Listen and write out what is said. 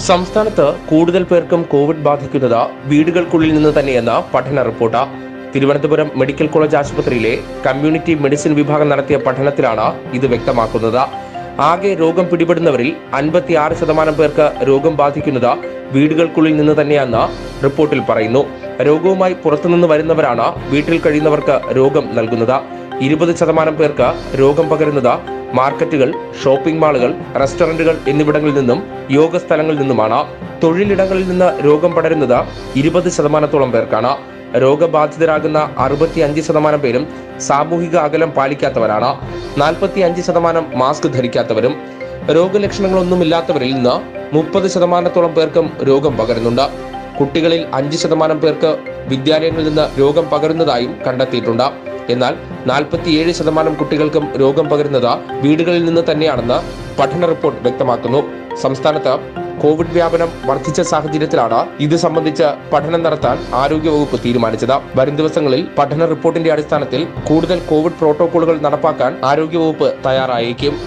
സംസ്ഥാനത്ത് കൂടുതൽ പേർക്കും കോവിഡ് ബാധിക്കുന്നത് വീടുകൾക്കുള്ളിൽ നിന്ന് തന്നെയെന്ന പഠന റിപ്പോർട്ട് തിരുവനന്തപുരം മെഡിക്കൽ കോളേജ് ആശുപത്രിയിലെ കമ്മ്യൂണിറ്റി മെഡിസിൻ വിഭാഗം നടത്തിയ പഠനത്തിലാണ് ഇത് വ്യക്തമാക്കുന്നത് ആകെ രോഗം പിടിപെടുന്നവരിൽ അൻപത്തിയാറ് ശതമാനം പേർക്ക് രോഗം ബാധിക്കുന്നത് വീടുകൾക്കുള്ളിൽ നിന്ന് തന്നെയെന്ന് റിപ്പോർട്ടിൽ പറയുന്നു രോഗവുമായി പുറത്തുനിന്ന് വരുന്നവരാണ് വീട്ടിൽ കഴിയുന്നവർക്ക് രോഗം നൽകുന്നത് ഇരുപത് ശതമാനം പേർക്ക് രോഗം പകരുന്നത് മാർക്കറ്റുകൾ ഷോപ്പിംഗ് മാളുകൾ റെസ്റ്റോറന്റുകൾ എന്നിവിടങ്ങളിൽ നിന്നും യോഗ സ്ഥലങ്ങളിൽ നിന്നുമാണ് തൊഴിലിടങ്ങളിൽ നിന്ന് രോഗം പടരുന്നത് ഇരുപത് ശതമാനത്തോളം പേർക്കാണ് രോഗബാധിതരാകുന്ന അറുപത്തി അഞ്ച് ശതമാനം പേരും സാമൂഹിക അകലം പാലിക്കാത്തവരാണ് നാൽപ്പത്തി അഞ്ച് ശതമാനം മാസ്ക് ധരിക്കാത്തവരും രോഗലക്ഷണങ്ങളൊന്നുമില്ലാത്തവരിൽ നിന്ന് മുപ്പത് ശതമാനത്തോളം പേർക്കും രോഗം പകരുന്നുണ്ട് കുട്ടികളിൽ അഞ്ച് ശതമാനം പേർക്ക് വിദ്യാലയങ്ങളിൽ നിന്ന് രോഗം പകരുന്നതായും കണ്ടെത്തിയിട്ടുണ്ട് എന്നാൽ നാൽപ്പത്തിയേഴ് ശതമാനം കുട്ടികൾക്കും രോഗം പകരുന്നത് വീടുകളിൽ നിന്ന് തന്നെയാണെന്ന് പഠന റിപ്പോർട്ട് വ്യക്തമാക്കുന്നു സംസ്ഥാനത്ത് കോവിഡ് വ്യാപനം വർദ്ധിച്ച സാഹചര്യത്തിലാണ് ഇത് സംബന്ധിച്ച് പഠനം നടത്താൻ ആരോഗ്യവകുപ്പ് തീരുമാനിച്ചത് വരും ദിവസങ്ങളിൽ പഠന റിപ്പോർട്ടിന്റെ അടിസ്ഥാനത്തിൽ കൂടുതൽ കോവിഡ് പ്രോട്ടോകോളുകൾ നടപ്പാക്കാൻ ആരോഗ്യവകുപ്പ് തയ്യാറായേക്കും